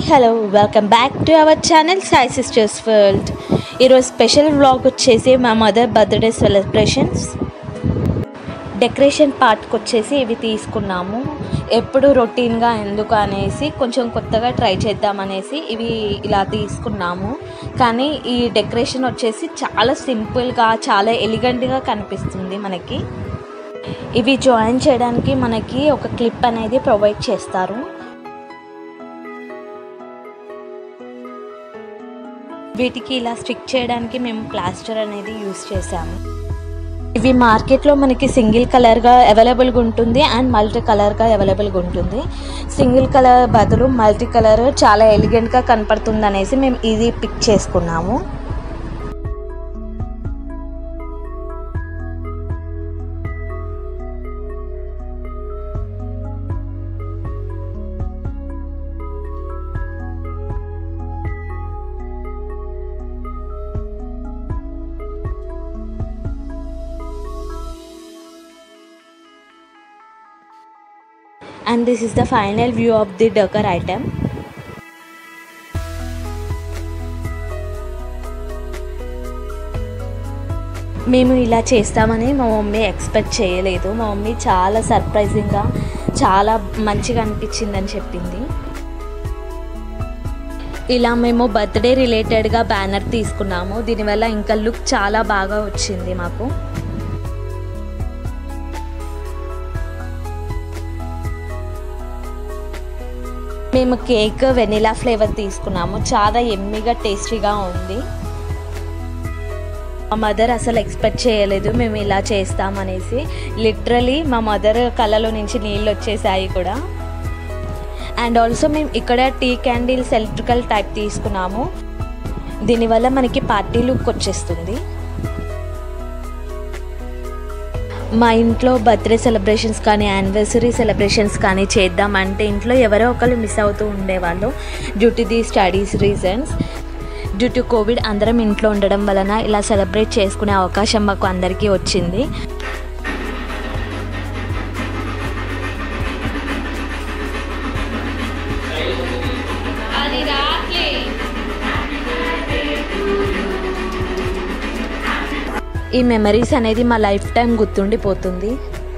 Hello welcome back to our channel Sai sisters world ఈరోజు special vlog వచ్చేసి మా mother birthday celebrations decoration పార్ట్కి వచ్చేసి ఇవి తీసుకున్నాము ఎప్పుడు రొటీన్గా ఎందుకు అనేసి కొంచెం కొత్తగా ట్రై చేద్దామనేసి ఇవి ఇలా తీసుకున్నాము కానీ ఈ డెకరేషన్ వచ్చేసి చాలా సింపుల్గా చాలా ఎలిగెంట్గా కనిపిస్తుంది మనకి ఇవి జాయిన్ చేయడానికి మనకి ఒక క్లిప్ అనేది ప్రొవైడ్ చేస్తారు వీటికి ఇలా స్టిక్ చేయడానికి మేము ప్లాస్టర్ అనేది యూస్ చేసాము ఇవి మార్కెట్లో మనకి సింగిల్ కలర్గా అవైలబుల్గా ఉంటుంది అండ్ మల్టీ కలర్గా అవైలబుల్గా ఉంటుంది సింగిల్ కలర్ బదులు మల్టీ కలర్ చాలా ఎలిగెంట్గా కనపడుతుంది అనేసి మేము ఇది పిక్ చేసుకున్నాము and this is the final view of the decor item మేము ఇలా చేస్తామని మా మమ్మీ ఎక్స్పెక్ట్ చేయలేదు మా మమ్మీ చాలా సర్ప్రైజింగ్గా చాలా మంచిగా అనిపించిందని చెప్పింది ఇలా మేము బర్త్డే రిలేటెడ్గా బ్యానర్ తీసుకున్నాము దీనివల్ల ఇంకా లుక్ చాలా బాగా వచ్చింది మాకు మేము కేక్ వెనిలా ఫ్లేవర్ తీసుకున్నాము చాలా ఎమ్మిగా టేస్టీగా ఉంది మా మదర్ అసలు ఎక్స్పెక్ట్ చేయలేదు మేము ఇలా చేస్తామనేసి లిటరలీ మా మదర్ కళ్ళలో నుంచి నీళ్ళు వచ్చేసాయి కూడా అండ్ ఆల్సో మేము ఇక్కడ టీ క్యాండిల్స్ ఎలక్ట్రికల్ టైప్ తీసుకున్నాము దీనివల్ల మనకి పార్టీ లుక్ వచ్చేస్తుంది మా ఇంట్లో బర్త్డే సెలబ్రేషన్స్ కానీ యానివర్సరీ సెలబ్రేషన్స్ కానీ చేద్దామంటే ఇంట్లో ఎవరో ఒకరు మిస్ అవుతూ ఉండేవాళ్ళు due to the studies reasons due to Covid అందరం ఇంట్లో ఉండడం వలన ఇలా సెలబ్రేట్ చేసుకునే అవకాశం మాకు అందరికీ వచ్చింది ఈ మెమరీస్ అనేది మా లైఫ్ టైం గుర్తుండిపోతుంది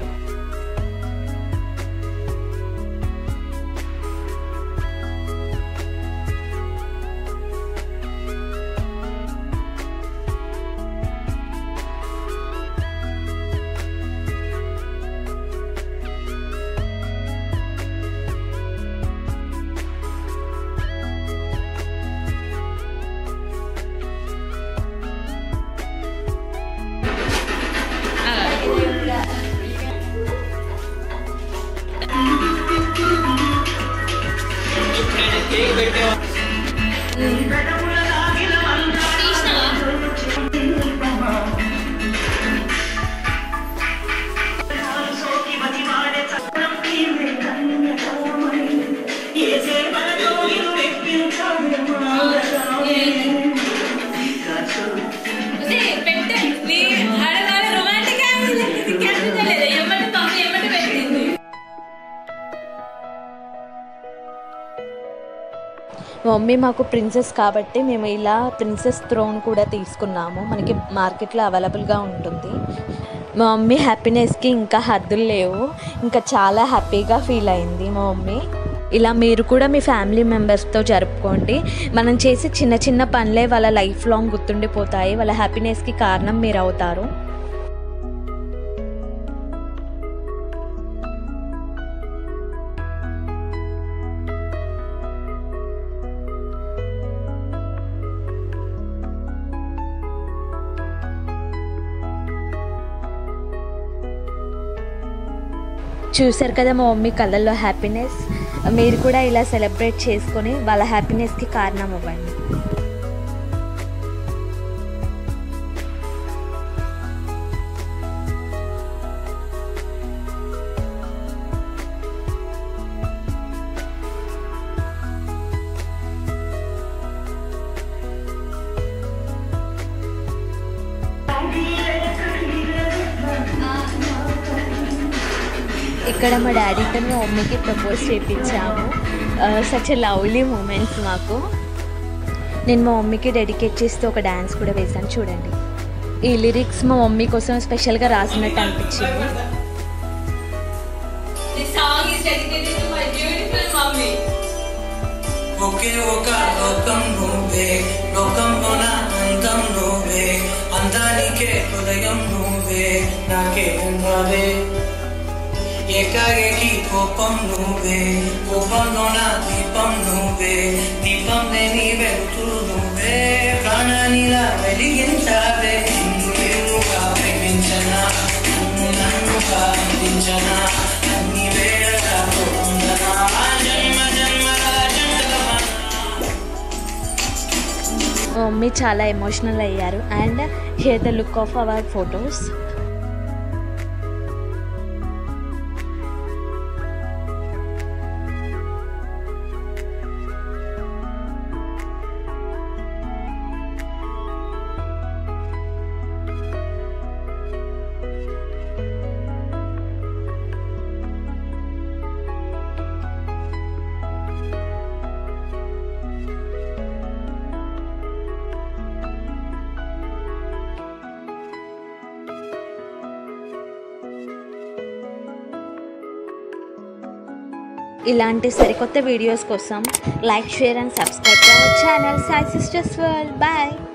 మా మమ్మీ మాకు ప్రిన్సెస్ కాబట్టి మేము ఇలా ప్రిన్సెస్ థ్రోన్ కూడా తీసుకున్నాము మనకి మార్కెట్లో అవైలబుల్గా ఉంటుంది మా మమ్మీ హ్యాపీనెస్కి ఇంకా హద్దులు లేవు ఇంకా చాలా హ్యాపీగా ఫీల్ అయింది మా మమ్మీ ఇలా మీరు కూడా మీ ఫ్యామిలీ మెంబర్స్తో జరుపుకోండి మనం చేసే చిన్న చిన్న పనులే వాళ్ళ లైఫ్ లాంగ్ గుర్తుండిపోతాయి వాళ్ళ హ్యాపీనెస్కి కారణం మీరు అవుతారు చూశారు కదా మా మమ్మీ కళ్ళల్లో హ్యాపీనెస్ మీరు కూడా ఇలా సెలబ్రేట్ చేసుకొని వాళ్ళ హ్యాపీనెస్కి కారణం అవ్వండి ఇక్కడ మా డాడీతో మా మమ్మీకి ప్రపోజ్ చేయించాము సచ్ లవ్లీ మూమెంట్స్ మాకు నేను మా మమ్మీకి డెడికేట్ చేస్తూ ఒక డ్యాన్స్ కూడా వేశాను చూడండి ఈ లిరిక్స్ మా మమ్మీ కోసం స్పెషల్గా రాసినట్టు అనిపించింది This song is dedicated to my beautiful mommy. ఒకే ఒక లోకం నువ్వే లోకంలోన అందం నువ్వే అందానికే హృదయం నువ్వే నాకే ఉండాలే ఏకాకి కోపం నువ్వే కోపంలోన దీపం నువ్వే దీపం లేని వెలుతురు నువ్వే ప్రాణానిలా వెలిగించావే నిన్ను నిన్నుగా ప్రేమించనా నన్ను నన్నుగా అందించనా అన్ని వేళలా ఉండనా జన్మ జన్మల జంటలమనా మా మమ్మీ చాలా ఎమోషనల్ అయ్యారు and here the look of our photos ఇలాంటి సరికొత్త వీడియోస్ కోసం like share and subscribe to our channel Sai sisters world bye